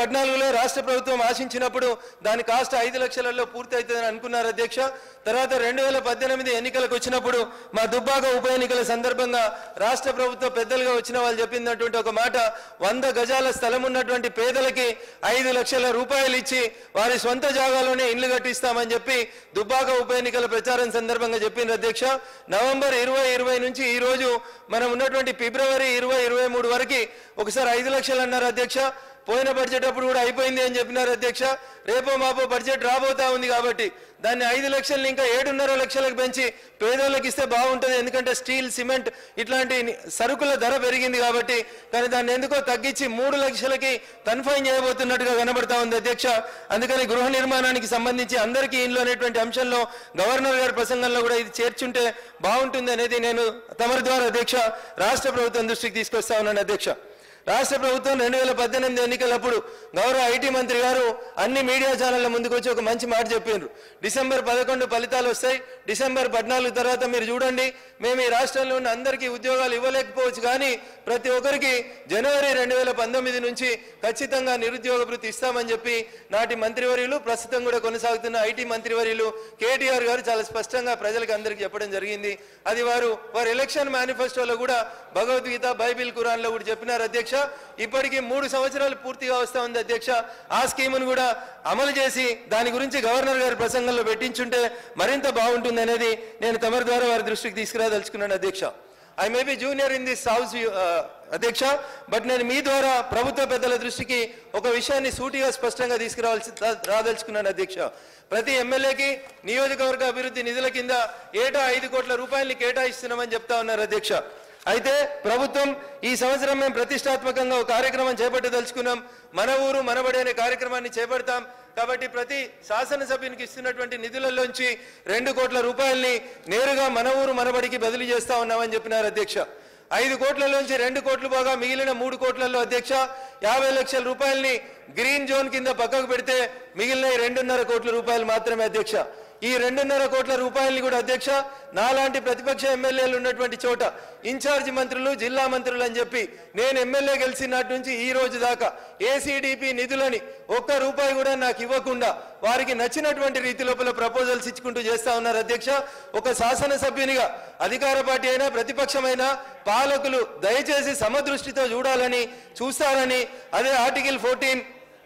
పద్నాలుగులో రాష్ట్ర ప్రభుత్వం ఆశించినప్పుడు దాని కాస్ట్ ఐదు లక్షలలో పూర్తి అవుతుందని అనుకున్నారు అధ్యక్ష తర్వాత రెండు వేల పద్దెనిమిది ఎన్నికలకు వచ్చినప్పుడు మా దుబ్బాక ఉప ఎన్నికల సందర్భంగా రాష్ట్ర ప్రభుత్వ పెద్దలుగా వచ్చిన వాళ్ళు చెప్పినటువంటి ఒక మాట వంద గజాల స్థలం ఉన్నటువంటి పేదలకి ఐదు లక్షల రూపాయలు ఇచ్చి వారి సొంత జాగాలోనే ఇండ్లు కట్టిస్తామని చెప్పి దుబ్బాక ఉప ఎన్నికల ప్రచారం సందర్భంగా చెప్పింది అధ్యక్ష నవంబర్ ఇరవై ఇరవై నుంచి ఈ రోజు మనం ఉన్నటువంటి ఫిబ్రవరి ఇరవై ఇరవై మూడు వరకు ఒకసారి ఐదు లక్షలు అన్నారు అధ్యక్ష పోయిన బడ్జెట్ అప్పుడు కూడా అయిపోయింది అని చెప్పినారు అధ్యక్ష రేపో మాపో బడ్జెట్ రాబోతా ఉంది కాబట్టి దాన్ని ఐదు లక్షల్ని ఇంకా ఏడున్నర లక్షలకు పెంచి పేదోళ్ళకి ఇస్తే బాగుంటుంది ఎందుకంటే స్టీల్ సిమెంట్ ఇట్లాంటి సరుకుల ధర పెరిగింది కాబట్టి కానీ దాన్ని ఎందుకో తగ్గించి మూడు లక్షలకి కన్ఫైన్ చేయబోతున్నట్టుగా కనబడతా ఉంది అధ్యక్ష అందుకని గృహ నిర్మాణానికి సంబంధించి అందరికీ ఇంట్లో అనేటువంటి అంశంలో గవర్నర్ గారి ప్రసంగంలో కూడా ఇది చేర్చుంటే బాగుంటుంది అనేది నేను తమరి ద్వారా అధ్యక్ష రాష్ట్ర ప్రభుత్వం దృష్టికి తీసుకొస్తా ఉన్నాను అధ్యక్ష రాష్ట్ర ప్రభుత్వం రెండు వేల పద్దెనిమిది ఎన్నికలప్పుడు గౌరవ ఐటీ మంత్రి గారు అన్ని మీడియా ఛానళ్ల ముందుకు వచ్చి ఒక మంచి మాట చెప్పిండ్రు డిసెంబర్ పదకొండు ఫలితాలు వస్తాయి డిసెంబర్ పద్నాలుగు తర్వాత మీరు చూడండి మేము ఈ రాష్ట్రంలో ఉన్న అందరికీ ఉద్యోగాలు ఇవ్వలేకపోవచ్చు కానీ ప్రతి ఒక్కరికి జనవరి రెండు వేల పంతొమ్మిది నుంచి ఖచ్చితంగా నిరుద్యోగ భృతి ఇస్తామని చెప్పి నాటి మంత్రివర్యులు ప్రస్తుతం కూడా కొనసాగుతున్న ఐటీ మంత్రివర్యులు కేటీఆర్ గారు చాలా స్పష్టంగా ప్రజలకు అందరికీ చెప్పడం జరిగింది అది వారు వారి ఎలక్షన్ మేనిఫెస్టోలో కూడా భగవద్గీత బైబిల్ ఖురాన్లో కూడా చెప్పినారు అధ్యక్ష ఇప్పటికీ మూడు సంవత్సరాలు పూర్తిగా వస్తా ఉంది అధ్యక్ష ఆ స్కీమును కూడా అమలు చేసి దాని గురించి గవర్నర్ గారి ప్రసంగంలో పెట్టించుంటే మరింత బాగుంటుంది అనేది నేను తమరి ద్వారా వారి దృష్టికి తీసుకురాదలుచుకున్నాను అధ్యక్ష I may be junior in this house అధ్యక్ష బట్ నేను మీ ద్వారా ప్రభుత్వ పెద్దల దృష్టికి ఒక విషయాన్ని సూటిగా స్పష్టంగా తీసుకురావాల్సి రాదలుచుకున్నాను అధ్యక్ష ప్రతి ఎమ్మెల్యేకి నియోజకవర్గ అభివృద్ధి నిధుల కింద ఏటా ఐదు కోట్ల రూపాయలని కేటాయిస్తున్నామని చెప్తా ఉన్నారు అధ్యక్ష అయితే ప్రభుత్వం ఈ సంవత్సరం మేము ప్రతిష్టాత్మకంగా ఒక కార్యక్రమం చేపట్టదలుచుకున్నాం మన ఊరు మనబడి అనే కార్యక్రమాన్ని చేపడతాం కాబట్టి ప్రతి శాసనసభ్యునికి ఇస్తున్నటువంటి నిధులలోంచి రెండు కోట్ల రూపాయల్ని నేరుగా మన ఊరు మనబడికి బదిలీ చేస్తా ఉన్నామని చెప్పినారు అధ్యక్ష ఐదు కోట్లలోంచి రెండు కోట్లు పోగా మిగిలిన మూడు కోట్లలో అధ్యక్ష యాభై లక్షల రూపాయల్ని గ్రీన్ జోన్ కింద పక్కకు పెడితే మిగిలిన ఈ రెండున్నర కోట్ల రూపాయలు మాత్రమే అధ్యక్ష ఈ రెండున్నర కోట్ల రూపాయల్ని కూడా అధ్యక్ష నాలాంటి ప్రతిపక్ష ఎమ్మెల్యేలు ఉన్నటువంటి చోట ఇన్ఛార్జి మంత్రులు జిల్లా మంత్రులు అని చెప్పి నేను ఎమ్మెల్యే గెలిచినటి నుంచి ఈ రోజు దాకా ఏసీడీపీ నిధులని ఒక్క రూపాయి కూడా నాకు ఇవ్వకుండా వారికి నచ్చినటువంటి రీతి లోపల ప్రపోజల్స్ ఇచ్చుకుంటూ చేస్తా ఉన్నారు అధ్యక్ష ఒక శాసనసభ్యునిగా అధికార పార్టీ అయినా ప్రతిపక్షమైనా పాలకులు దయచేసి సమదృష్టితో చూడాలని చూస్తారని అదే ఆర్టికల్ ఫోర్టీన్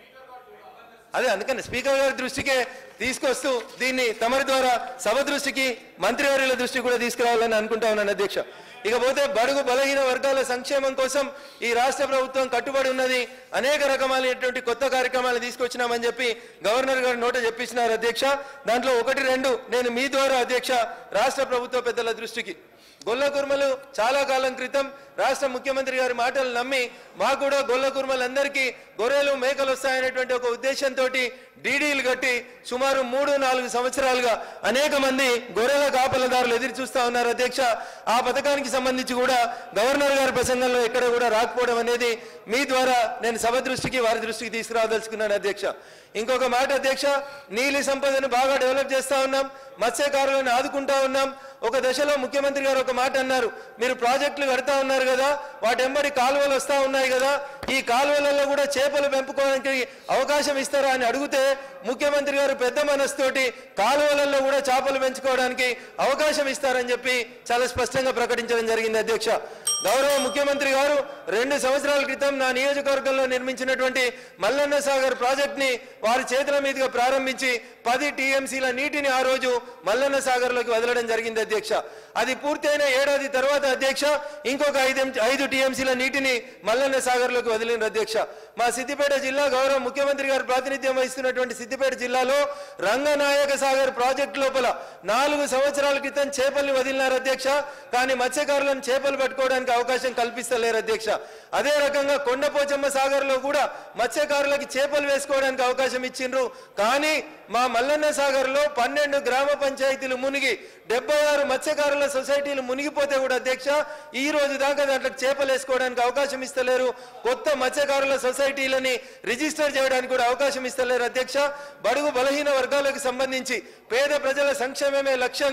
అదే అందుకని స్పీకర్ గారి దృష్టికే తీసుకొస్తూ దీన్ని తమరి ద్వారా సభ దృష్టికి మంత్రివర్యుల దృష్టికి కూడా తీసుకురావాలని అనుకుంటా ఉన్నాను అధ్యక్ష ఇకపోతే బడుగు బలహీన వర్గాల సంక్షేమం కోసం ఈ రాష్ట్ర ప్రభుత్వం కట్టుబడి ఉన్నది అనేక రకమైనటువంటి కొత్త కార్యక్రమాలు తీసుకొచ్చినామని చెప్పి గవర్నర్ గారు నోట చెప్పించినారు అధ్యక్ష దాంట్లో ఒకటి రెండు నేను మీ ద్వారా అధ్యక్ష రాష్ట్ర ప్రభుత్వ పెద్దల దృష్టికి గొల్ల కుర్మలు చాలా కాలం క్రితం రాష్ట్ర ముఖ్యమంత్రి గారి మాటలు నమ్మి మాకు కూడా గొల్ల కుర్మలందరికీ గొర్రెలు మేకలు వస్తాయనేటువంటి ఒక ఉద్దేశంతో డీడీలు కట్టి సుమారు మూడు నాలుగు సంవత్సరాలుగా అనేక మంది గొర్రెల కాపలదారులు ఎదురు చూస్తా ఉన్నారు అధ్యక్ష ఆ పథకానికి సంబంధించి కూడా గవర్నర్ గారి ప్రసంగంలో ఎక్కడ కూడా రాకపోవడం అనేది మీ ద్వారా నేను సభ దృష్టికి వారి దృష్టికి తీసుకురాదలుచుకున్నాను అధ్యక్ష ఇంకొక మాట అధ్యక్ష నీలి సంపదను బాగా డెవలప్ చేస్తా ఉన్నాం మత్స్యకారులను ఆదుకుంటా ఉన్నాం ఒక దశలో ముఖ్యమంత్రి గారు ఒక మాట అన్నారు మీరు ప్రాజెక్టులు కడతా ఉన్నారు కదా వాటి ఎంబడి కాలువలు వస్తా ఉన్నాయి కదా ఈ కాలువలలో కూడా చేపలు పెంపుకోవడానికి అవకాశం ఇస్తారా అని అడిగితే ముఖ్యమంత్రి గారు పెద్ద మనసుతోటి కాలువలలో కూడా చేపలు పెంచుకోవడానికి అవకాశం ఇస్తారని చెప్పి చాలా స్పష్టంగా ప్రకటించడం జరిగింది అధ్యక్ష గౌరవ ముఖ్యమంత్రి గారు రెండు సంవత్సరాల క్రితం నా నియోజకవర్గంలో నిర్మించినటువంటి మల్లన్న సాగర్ ప్రాజెక్ట్ ని వారి చేతుల మీదుగా ప్రారంభించి పది టీఎంసీల నీటిని ఆ రోజు మల్లన్న సాగర్ లోకి వదలడం జరిగింది అధ్యక్ష అది పూర్తయిన ఏడాది తర్వాత అధ్యక్ష ఇంకొక ఐదు ఐదు టీఎంసీల నీటిని మల్లన్న సాగర్ లోకి వదిలిన అధ్యక్ష మా సిద్దిపేట జిల్లా గౌరవ ముఖ్యమంత్రి గారు ప్రాతినిధ్యం వహిస్తున్నటువంటి సిద్దిపేట జిల్లాలో రంగనాయక సాగర్ ప్రాజెక్టు లోపల నాలుగు సంవత్సరాల క్రితం చేపల్ని వదిలినారు అధ్యక్ష కానీ మత్స్యకారులను చేపలు పట్టుకోవడానికి అవకాశం కల్పిస్తలేరు అధ్యక్ష అదే రకంగా కొండపోచమ్మ సాగర్ లో కూడా మత్స్యకారులకి చేపలు వేసుకోవడానికి అవకాశం ఇచ్చిండ్రు కానీ మా మల్లన్న సాగర్ లో పన్నెండు గ్రామ పంచాయతీలు మునిగి డెబ్బై ఆరు మత్స్యకారుల సొసైటీలు మునిగిపోతే కూడా అధ్యక్ష ఈ రోజు దాకా దాంట్లో చేపలు వేసుకోవడానికి అవకాశం ఇస్తలేరు కొత్త మత్స్యకారుల సొసైటీలని రిజిస్టర్ చేయడానికి కూడా అవకాశం ఇస్తలేరు అధ్యక్ష బడుగు బలహీన వర్గాలకు సంబంధించి పేద ప్రజల సంక్షేమమే లక్ష్యంగా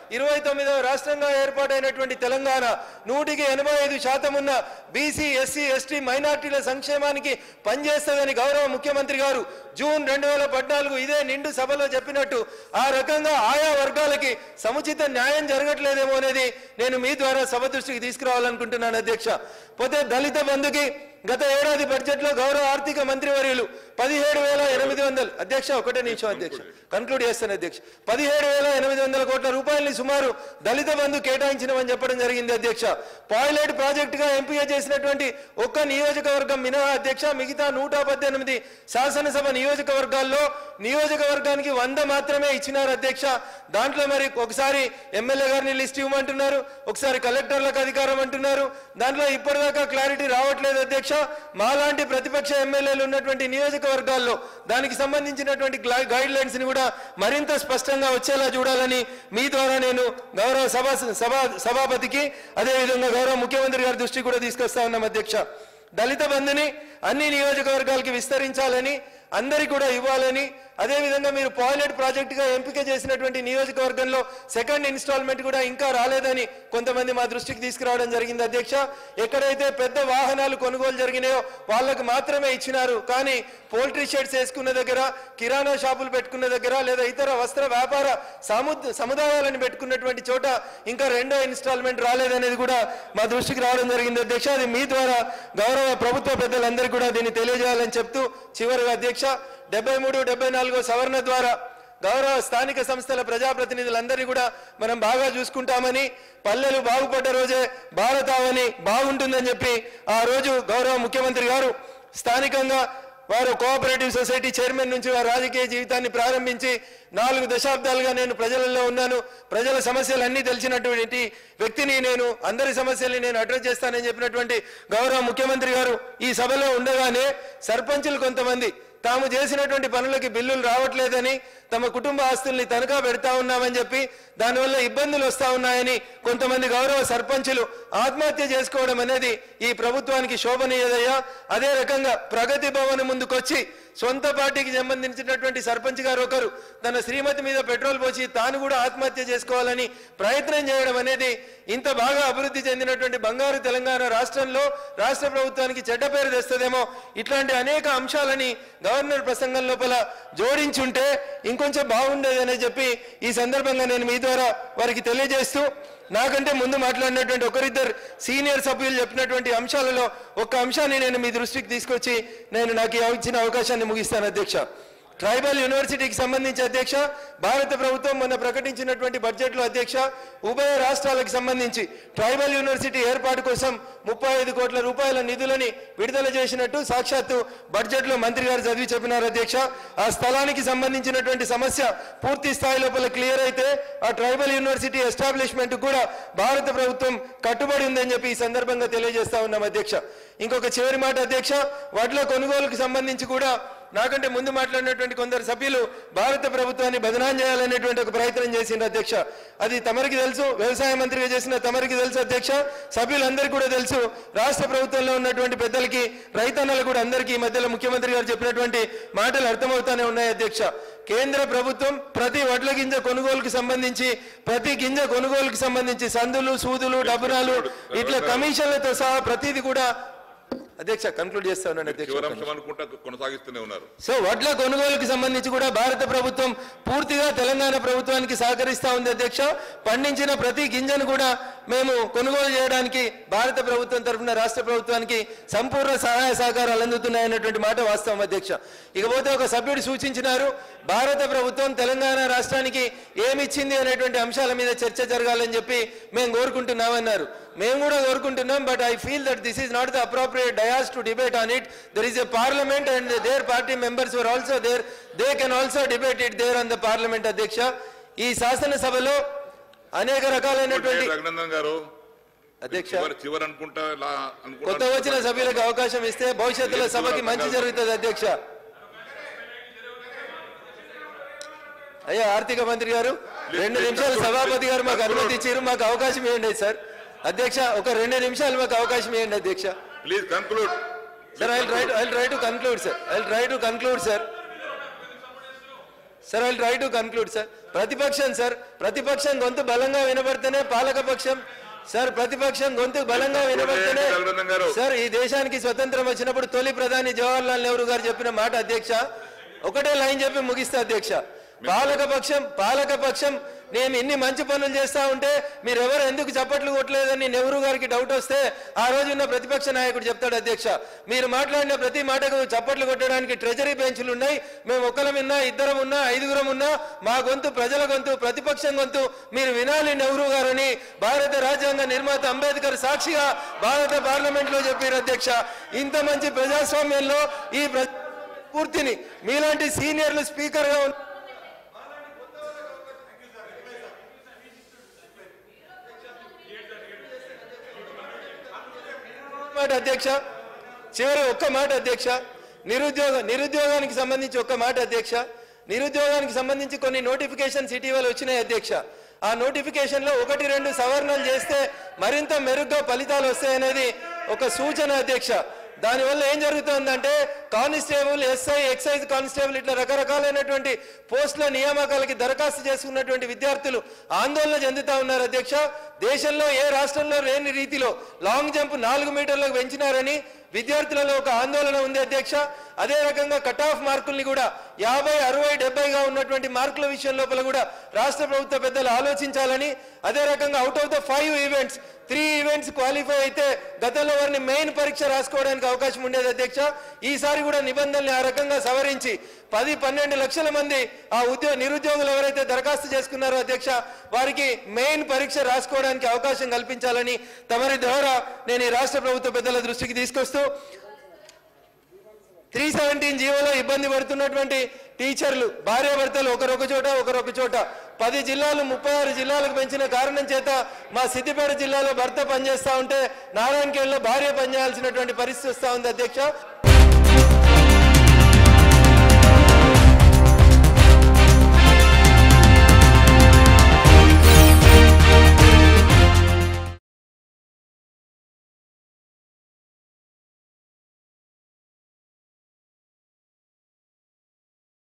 ఇరవై తొమ్మిదవ రాష్ట్రంగా ఏర్పాటైనటువంటి తెలంగాణ నూటికి ఎనభై ఐదు శాతం ఉన్న బీసీ ఎస్సీ ఎస్టీ మైనార్టీల సంక్షేమానికి పనిచేస్తుందని గౌరవ ముఖ్యమంత్రి గారు జూన్ రెండు వేల పద్నాలుగు ఇదే నిండు సభలో చెప్పినట్టు ఆ రకంగా ఆయా వర్గాలకి సముచిత న్యాయం జరగట్లేదేమో అనేది నేను మీ ద్వారా సభ దృష్టికి తీసుకురావాలనుకుంటున్నాను అధ్యక్ష పోతే దళిత బంధుకి గత ఏడాది బడ్జెట్ లో గౌరవ ఆర్థిక మంత్రి వర్యులు పదిహేడు వేల ఎనిమిది వందలు అధ్యక్ష ఒకటే నిమిషం అధ్యక్ష కన్క్లూడ్ చేస్తాను అధ్యక్ష పదిహేడు వేల ఎనిమిది వందల కోట్ల రూపాయలని సుమారు దళిత బంధు కేటాయించినమని చెప్పడం జరిగింది అధ్యక్ష పాయిలెట్ ప్రాజెక్ట్ గా ఎంపిక చేసినటువంటి ఒక్క నియోజకవర్గం మినహా అధ్యక్ష మిగతా నూట పద్దెనిమిది శాసనసభ నియోజకవర్గాల్లో నియోజకవర్గానికి వంద మాత్రమే ఇచ్చినారు అధ్యక్ష దాంట్లో మరి ఒకసారి ఎమ్మెల్యే గారిని లిస్ట్ ఇవ్వమంటున్నారు ఒకసారి కలెక్టర్లకు అధికారం అంటున్నారు దాంట్లో ఇప్పటిదాకా క్లారిటీ రావట్లేదు అధ్యక్ష మాలాంటి ప్రతిపక్ష ఎమ్మెల్యేలు ఉన్నటువంటి నియోజకవర్గాల్లో దానికి సంబంధించినటువంటి గైడ్ లైన్స్ ని కూడా మరింత స్పష్టంగా వచ్చేలా చూడాలని మీ ద్వారా నేను గౌరవ సభ సభా సభాపతికి అదేవిధంగా గౌరవ ముఖ్యమంత్రి గారి దృష్టికి కూడా తీసుకొస్తా ఉన్నాం అధ్యక్ష దళిత బంధుని అన్ని నియోజకవర్గాలకి విస్తరించాలని అందరికి కూడా ఇవ్వాలని అదేవిధంగా మీరు పాయిలెట్ ప్రాజెక్టుగా ఎంపిక చేసినటువంటి నియోజకవర్గంలో సెకండ్ ఇన్స్టాల్మెంట్ కూడా ఇంకా రాలేదని కొంతమంది మా దృష్టికి తీసుకురావడం జరిగింది అధ్యక్ష ఎక్కడైతే పెద్ద వాహనాలు కొనుగోలు జరిగినాయో వాళ్ళకు మాత్రమే ఇచ్చినారు కానీ పోల్ట్రీ షెడ్స్ వేసుకున్న దగ్గర కిరాణా షాపులు పెట్టుకున్న దగ్గర లేదా ఇతర వస్త్ర వ్యాపార సముద్ సముదాయాలను పెట్టుకున్నటువంటి చోట ఇంకా రెండో ఇన్స్టాల్మెంట్ రాలేదనేది కూడా మా దృష్టికి రావడం జరిగింది అధ్యక్ష అది మీ ద్వారా గౌరవ ప్రభుత్వ పెద్దలందరికీ కూడా దీన్ని తెలియజేయాలని చెప్తూ చివరిగా అధ్యక్ష డెబ్బై మూడు డెబ్బై నాలుగో సవరణ ద్వారా గౌరవ స్థానిక సంస్థల ప్రజాప్రతినిధులందరినీ కూడా మనం బాగా చూసుకుంటామని పల్లెలు బాగుపడ్డ రోజే భారతావని బాగుంటుందని చెప్పి ఆ రోజు గౌరవ ముఖ్యమంత్రి గారు స్థానికంగా వారు కోఆపరేటివ్ సొసైటీ చైర్మన్ నుంచి వారి రాజకీయ జీవితాన్ని ప్రారంభించి నాలుగు దశాబ్దాలుగా నేను ప్రజలలో ఉన్నాను ప్రజల సమస్యలన్నీ తెలిసినటువంటి వ్యక్తిని నేను అందరి సమస్యల్ని నేను అడ్రస్ చేస్తానని చెప్పినటువంటి గౌరవ ముఖ్యమంత్రి గారు ఈ సభలో ఉండగానే సర్పంచులు కొంతమంది తాము చేసినటువంటి పనులకి బిల్లులు రావట్లేదని తమ కుటుంబ ఆస్తుల్ని తనఖా పెడతా ఉన్నామని చెప్పి దానివల్ల ఇబ్బందులు వస్తా ఉన్నాయని కొంతమంది గౌరవ సర్పంచులు ఆత్మహత్య చేసుకోవడం అనేది ఈ ప్రభుత్వానికి శోభనీయదయ్యా అదే రకంగా ప్రగతి భవన్ ముందుకొచ్చి సొంత పార్టీకి సంబంధించినటువంటి సర్పంచ్ గారు ఒకరు తన శ్రీమతి మీద పెట్రోల్ పోసి తాను కూడా ఆత్మహత్య చేసుకోవాలని ప్రయత్నం చేయడం అనేది ఇంత బాగా అభివృద్ధి చెందినటువంటి బంగారు తెలంగాణ రాష్ట్రంలో రాష్ట్ర ప్రభుత్వానికి చెడ్డ పేరు తెస్తుందేమో ఇట్లాంటి అనేక అంశాలని గవర్నర్ ప్రసంగం లోపల జోడించుంటే ఇంకొంచెం బాగుండేదని చెప్పి ఈ సందర్భంగా నేను మీ ద్వారా వారికి తెలియజేస్తూ నాకంటే ముందు మాట్లాడినటువంటి ఒకరిద్దరు సీనియర్ సభ్యులు చెప్పినటువంటి అంశాలలో ఒక అంశాన్ని నేను మీ దృష్టికి తీసుకొచ్చి నేను నాకు ఈ ఇచ్చిన అవకాశాన్ని ముగిస్తాను అధ్యక్ష ట్రైబల్ యూనివర్సిటీకి సంబంధించి అధ్యక్ష భారత ప్రభుత్వం మొన్న ప్రకటించినటువంటి బడ్జెట్లో అధ్యక్ష ఉభయ రాష్ట్రాలకు సంబంధించి ట్రైబల్ యూనివర్సిటీ ఏర్పాటు కోసం ముప్పై ఐదు కోట్ల రూపాయల నిధులని విడుదల చేసినట్టు సాక్షాత్తు బడ్జెట్లో మంత్రి గారు చదివి చెప్పినారు అధ్యక్ష ఆ స్థలానికి సంబంధించినటువంటి సమస్య పూర్తి స్థాయి లోపల క్లియర్ అయితే ఆ ట్రైబల్ యూనివర్సిటీ ఎస్టాబ్లిష్మెంట్ కూడా భారత ప్రభుత్వం కట్టుబడి ఉందని చెప్పి ఈ సందర్భంగా తెలియజేస్తా ఉన్నాం అధ్యక్ష ఇంకొక చివరి మాట అధ్యక్ష వడ్ల కొనుగోలుకు సంబంధించి కూడా నాకంటే ముందు మాట్లాడినటువంటి కొందరు సభ్యులు భారత ప్రభుత్వాన్ని బదనాం చేయాలనేటువంటి ఒక ప్రయత్నం చేసిండ్రు అధ్యక్ష అది తమరికి తెలుసు వ్యవసాయ మంత్రిగా చేసిన తమరికి తెలుసు అధ్యక్ష సభ్యులందరికీ కూడా తెలుసు రాష్ట్ర ప్రభుత్వంలో ఉన్నటువంటి పెద్దలకి రైతన్నలు కూడా అందరికీ ఈ మధ్యలో ముఖ్యమంత్రి గారు చెప్పినటువంటి మాటలు అర్థమవుతానే ఉన్నాయి అధ్యక్ష కేంద్ర ప్రభుత్వం ప్రతి వడ్ల గింజ కొనుగోలుకు సంబంధించి ప్రతి గింజ కొనుగోలుకు సంబంధించి సందులు సూదులు డబ్బునాలు ఇట్లా కమిషన్లతో సహా ప్రతిది కూడా అధ్యక్ష కన్క్లూడ్ చేస్తా ఉన్నాను అధ్యక్ష చివరి అంశం అనుకుంటా కొనసాగిస్తూనే ఉన్నారు సో వడ్ల కొనుగోలుకు సంబంధించి కూడా భారత ప్రభుత్వం పూర్తిగా తెలంగాణ ప్రభుత్వానికి సహకరిస్తా ఉంది అధ్యక్ష పండించిన ప్రతి గింజను కూడా మేము కొనుగోలు చేయడానికి భారత ప్రభుత్వం తరఫున రాష్ట్ర ప్రభుత్వానికి సంపూర్ణ సహాయ సహకారాలు అందుతున్నాయన్నటువంటి మాట వాస్తవం అధ్యక్ష ఇకపోతే ఒక సభ్యుడు సూచించినారు భారత ప్రభుత్వం తెలంగాణ రాష్ట్రానికి ఏమిచ్చింది అనేటువంటి అంశాల మీద చర్చ జరగాలని చెప్పి మేము కోరుకుంటున్నామన్నారు మేము కూడా కోరుకుంటున్నాం but I feel that this is not the appropriate dais to debate on it there is a parliament and their party members were also there they can also debate it there on the parliament అధ్యక్ష ఈ శాసనసభలో అనేక రకాలైనటువంటి రఘునందన్ గారు అధ్యక్ష చివరి చివరి అనుకుంటా ఇలా అనుకుంటా- కొత్త వచ్చిన సభ్యులకు అవకాశం ఇస్తే భవిష్యత్తులో సభకి మంచి జరుగుతుంది అధ్యక్ష అయ్యా ఆర్థిక మంత్రి గారు రెండు నిమిషాలు సభాపతి గారు మాకు అనుమతి ఇచ్చారు మాకు అవకాశం ఇవ్వండి సార్ అధ్యక్ష ఒక రెండు నిమిషాలు మాకు అవకాశం ఇవ్వండి అధ్యక్ష please conclude sir I try I try to conclude sir I try to conclude sir sir I try to conclude sir ప్రతిపక్షం సార్ ప్రతిపక్షం గొంతు బలంగా వినబడితేనే పాలకపక్షం సార్ ప్రతిపక్షం గొంతు బలంగా వినబడితేనే రఘునందన్ గారు. సార్ ఈ దేశానికి స్వతంత్రం వచ్చినప్పుడు తొలి ప్రధాని జవహర్లాల్ నెహ్రూ గారు చెప్పిన మాట అధ్యక్ష ఒకటే లైన్ చెప్పి ముగిస్తా అధ్యక్ష పాలక పక్షం పాలక పక్షం నేను ఇన్ని మంచి పనులు చేస్తా ఉంటే మీరు ఎవరు ఎందుకు చప్పట్లు కొట్టలేదని నెహ్రూ గారికి డౌట్ వస్తే ఆ రోజు ఉన్న ప్రతిపక్ష నాయకుడు చెప్తాడు అధ్యక్ష మీరు మాట్లాడిన ప్రతి మాటకు చప్పట్లు కొట్టడానికి ట్రెజరీ బెంచ్లు ఉన్నాయి మేము ఒకరం ఉన్నా ఇద్దరం ఉన్నా ఐదుగురం ఉన్నా మా గొంతు ప్రజల గొంతు ప్రతిపక్షం గొంతు మీరు వినాలి నెహ్రూ గారని భారత రాజ్యాంగ నిర్మాత అంబేద్కర్ సాక్షిగా భారత పార్లమెంట్ లో చెప్పారు అధ్యక్ష ఇంత మంచి ప్రజాస్వామ్యంలో ఈ ప్ర- పూర్తిని మీలాంటి సీనియర్లు స్పీకర్ గా ఉన్న మాట అధ్యక్ష చివరి ఒక్క మాట అధ్యక్ష నిరుద్యోగ నిరుద్యోగానికి సంబంధించి ఒక్క మాట అధ్యక్ష నిరుద్యోగానికి సంబంధించి కొన్ని నోటిఫికేషన్స్ ఇటీవల వచ్చినాయి అధ్యక్ష ఆ నోటిఫికేషన్ లో ఒకటి రెండు సవరణలు చేస్తే మరింత మెరుగ్గా ఫలితాలు వస్తాయనేది ఒక సూచన అధ్యక్ష దానివల్ల ఏం జరుగుతుందంటే కానిస్టేబుల్ ఎస్ఐ ఎక్సైజ్ కానిస్టేబుల్ ఇట్లా రకరకాలైనటువంటి పోస్టుల నియామకాలకి దరఖాస్తు చేసుకున్నటువంటి విద్యార్థులు ఆందోళన చెందుతా ఉన్నారు అధ్యక్ష దేశంలో ఏ రాష్ట్రంలో లేని రీతిలో లాంగ్ జంప్ నాలుగు మీటర్లకు పెంచినారని విద్యార్థులలో ఒక ఆందోళన ఉంది అధ్యక్ష అదే రకంగా కట్ ఆఫ్ మార్కుల్ని కూడా యాభై అరవై డెబ్బైగా ఉన్నటువంటి మార్కుల విషయం లోపల కూడా రాష్ట్ర ప్రభుత్వ పెద్దలు ఆలోచించాలని అదే రకంగా out of the five events three events qualify అయితే గతంలో వారిని మెయిన్ పరీక్ష రాసుకోవడానికి అవకాశం ఉండేది అధ్యక్ష ఈసారి కూడా నిబంధనల్ని ఆ రకంగా సవరించి పది పన్నెండు లక్షల మంది ఆ ఉద్యోగ నిరుద్యోగులు ఎవరైతే దరఖాస్తు చేసుకున్నారో అధ్యక్ష వారికి మెయిన్ పరీక్ష రాసుకోవడానికి అవకాశం కల్పించాలని తమరి ద్వారా నేను ఈ రాష్ట్ర ప్రభుత్వ పెద్దల దృష్టికి తీసుకొస్తూ త్రీ సెవెంటీన్ జీవోలో ఇబ్బంది పడుతున్నటువంటి టీచర్లు భార్యాభర్తలు ఒకరొక చోట ఒకరొక చోట పది జిల్లాలు ముప్పై ఆరు జిల్లాలకు పెంచిన కారణం చేత మా సిద్దిపేట జిల్లాలో భర్త పనిచేస్తా ఉంటే నారాయణఖేడ్లో భార్య పనిచేయాల్సినటువంటి పరిస్థితి వస్తా ఉంది అధ్యక్ష